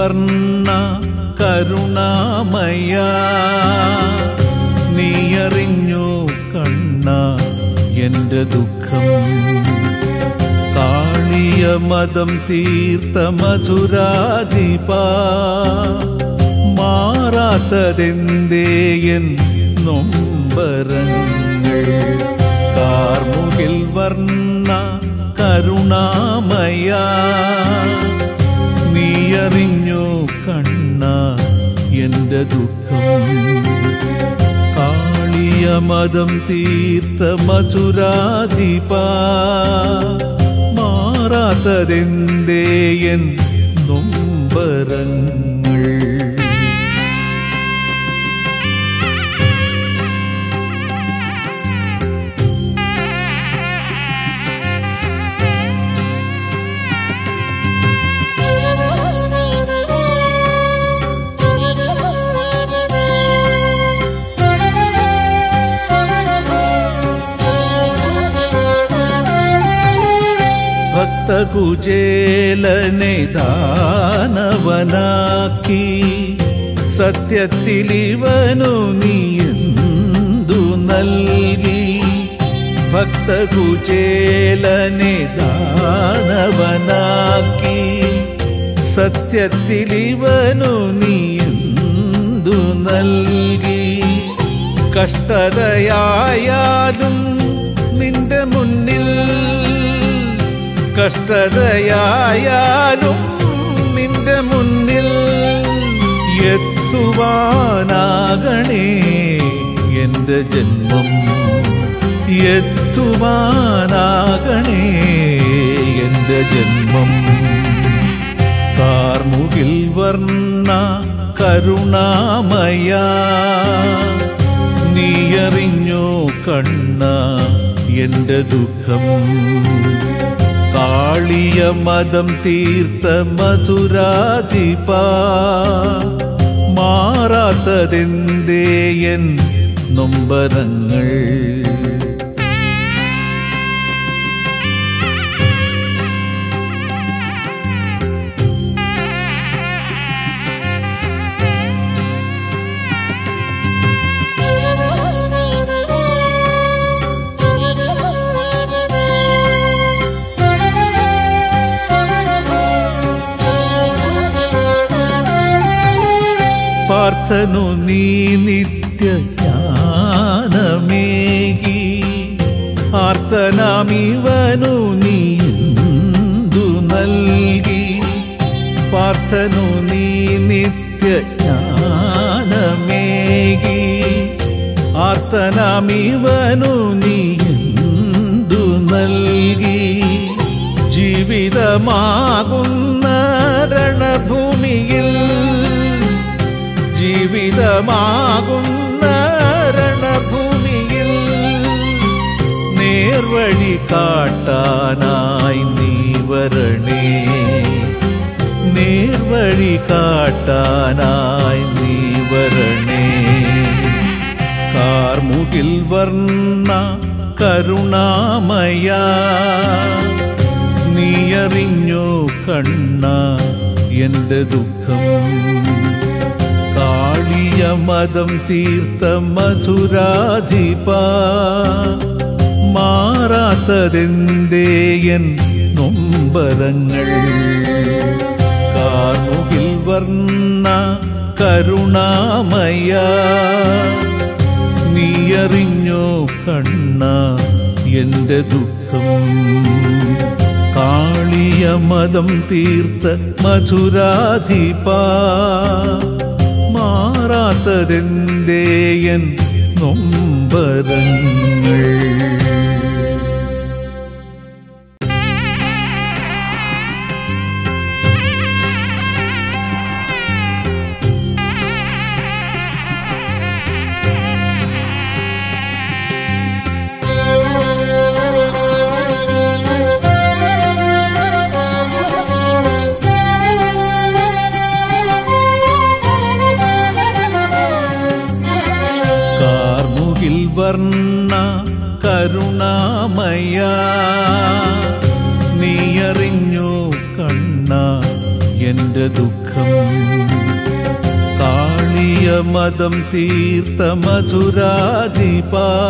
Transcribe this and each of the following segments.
വർണ്ണ കരുണാമയ നീയറിഞ്ഞു കണ്ണ എന്റെ ദുഃഖം കാളിയ മതം തീർത്ത മധുരാധിപ മാറാത്തതെന്തേയൻ നൊമ്പരങ്ങൾ കാർമുകിൽ വർണ്ണ കരുണാമയ നീയറിഞ്ഞു കണ്ണ എന്റെ ദുഃഖം കാളിയ മതം തീർത്ത മധുരാധിപ മാറാത്തതെന്തേയൻ നൊമ്പരങ്ങൾ ഭക്തകുചേലനെ ദാനവനാക്കി സത്യത്തിലിവനു നീ എന്തു നൽകി ഭക്തകുചേലനെ ദാനവനാക്കി സത്യത്തിലിവനു നീ എന്തു നൽകി കഷ്ടതയായാലും നിന്റെ മുന്നിൽ കഷ്ടതയായാലും നിന്റെ മുന്നിൽ എത്തുവാനാകണേ എന്റെ ജന്മം എത്തുവാനാകണേ എന്റെ ജന്മം കാർമുകിൽ വർണ്ണ കരുണാമയ നീയറിഞ്ഞോ കണ്ണ എന്റെ ദുഃഖം കാളിയ മതം തീർത്ത മധുരാധിപ മാറാത്തതെന്തേയൻ നൊമ്പരങ്ങൾ പാർത്ഥനു നീ നിത്യ ജ്ഞാനമേകി ആർത്തനാമിവനു നീ എന്തു നൽകി പാർത്ഥനു നീ നിത്യ ജ്ഞാനമേകി ആർത്തനാമിവനു നീ എന്തു നൽകി ജീവിതമാകുന്ന രണഭൂമിയിൽ ജീവിതമാകുന്ന രണഭൂമിയിൽ നേർവഴി കാട്ടാനായി നീ വരണേ നേർവഴി കാട്ടാനായി നീ വരണേ കാർമുകിൽ വർണ്ണ കരുണാമയ നീയറിഞ്ഞോ കണ്ണ എന്റെ ദുഃഖം കാളിയ മതം തീർത്ത മധുരാധിപ മാറാത്തതെന്തേയൻ നൊമ്പരങ്ങൾ കാർമുകിൽ വർണ്ണ കരുണാമയ നീയറിഞ്ഞോ കണ്ണ എന്റെ ദുഃഖം കാളിയ മതം തീർത്ത മധുരാധിപ മാറാത്തതെന്തേയൻ നൊമ്പരങ്ങൾ കാർമുകിൽ വർണ്ണ കരുണാമയ നീയറിഞ്ഞു കണ്ണ എന്റെ ദുഃഖം കാളിയമതം തീർത്ത മധുരാധിപ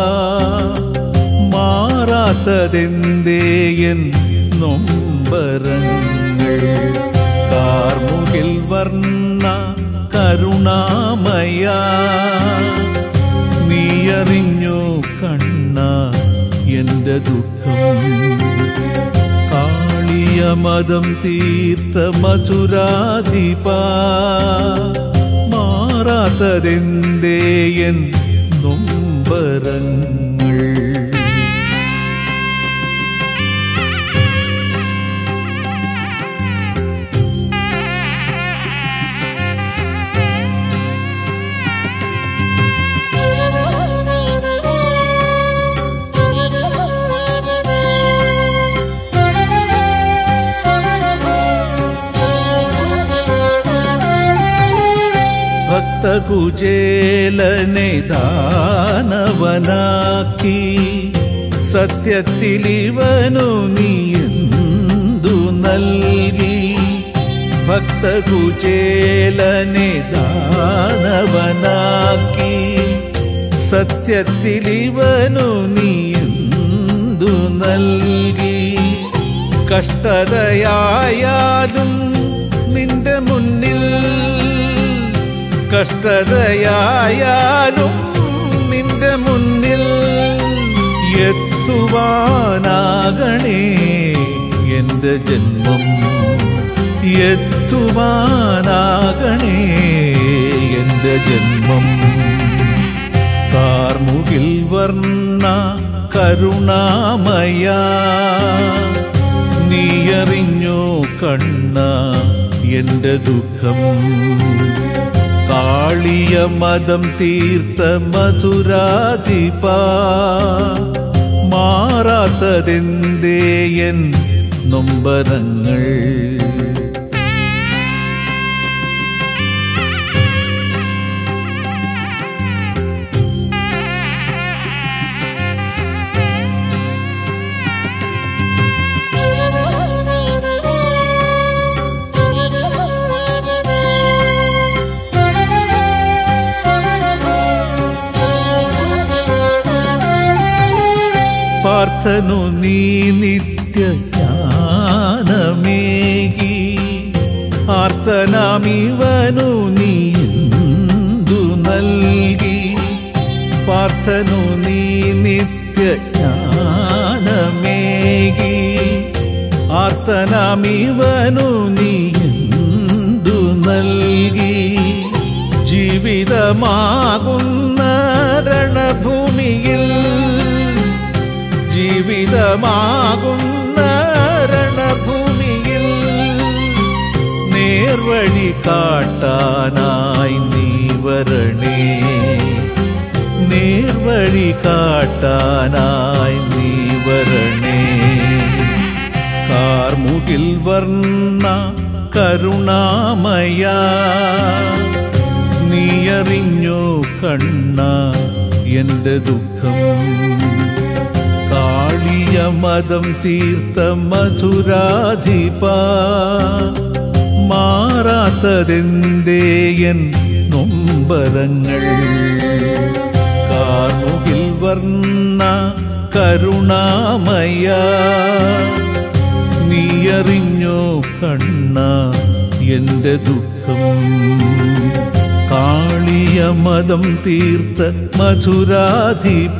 മാറാത്തതെന്തേയൻ നൊമ്പരങ്ങൾ കാർമുകിൽ വർണ്ണ കരുണാമയ നീയറിഞ്ഞു കണ്ണ എന്റെ ദുഃഖം കാളിയമതം തീർത്ത മധുരാധിപ മാറാത്തതെന്തേയൻ നൊമ്പരങ്ങൾ ഭക്തകുചേലനെ ദാനവനാക്കി സത്യത്തിലിവനു നീ എന്തു നൽകി ഭക്തകുചേലനെ ദാനവനാക്കി സത്യത്തിലിവനു നീ എന്തു നൽകി കഷ്ടതയായാലും നിന്റെ മുന്നിൽ കഷ്ടതയായാലും നിന്റെ മുന്നിൽ എത്തുവാനാകണേ എന്റെ ജന്മം എത്തുവാനാകണേ എന്റെ ജന്മം കാർമുകിൽ വർണ്ണ കരുണാമയ നീയറിഞ്ഞോ കണ്ണ എന്റെ ദുഃഖം കാളിയ മതം തീർത്ത മധുരാധിപ മാറാത്തതെന്തേയൻ നൊമ്പരങ്ങൾ പാർത്ഥനു നീ നിത്യ ജ്ഞാനമേകി ആർത്തനാമിവനു നീ എന്തു നൽകി പാർത്ഥനു നീ നിത്യ ജ്ഞാനമേകി ആർത്തനാമിവനു നീ എന്തു നൽകി ജീവിതമാകുന്ന രണഭൂമിയിൽ ജീവിതമാകുന്ന രണഭൂമിയിൽ നേർവഴി കാട്ടാനായി നീ വരണേ നേർവഴി കാട്ടാനായി നീ വരണേ കാർമുകിൽ വർണ്ണ കരുണാമയ നീയറിഞ്ഞോ കണ്ണ എന്റെ ദുഃഖം കാളിയ മതം തീർത്ത മധുരാധിപ മാറാത്തതെന്തേയൻ നൊമ്പരങ്ങൾ കാർമുകിൽ വർണ്ണ കരുണാമയ നീയറിഞ്ഞോ കണ്ണ എന്റെ ദുഃഖം കാളിയ മതം തീർത്ത മധുരാധിപ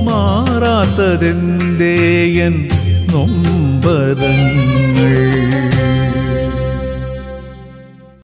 മാറാത്തതെന്തേയൻ നൊമ്പരങ്ങൾ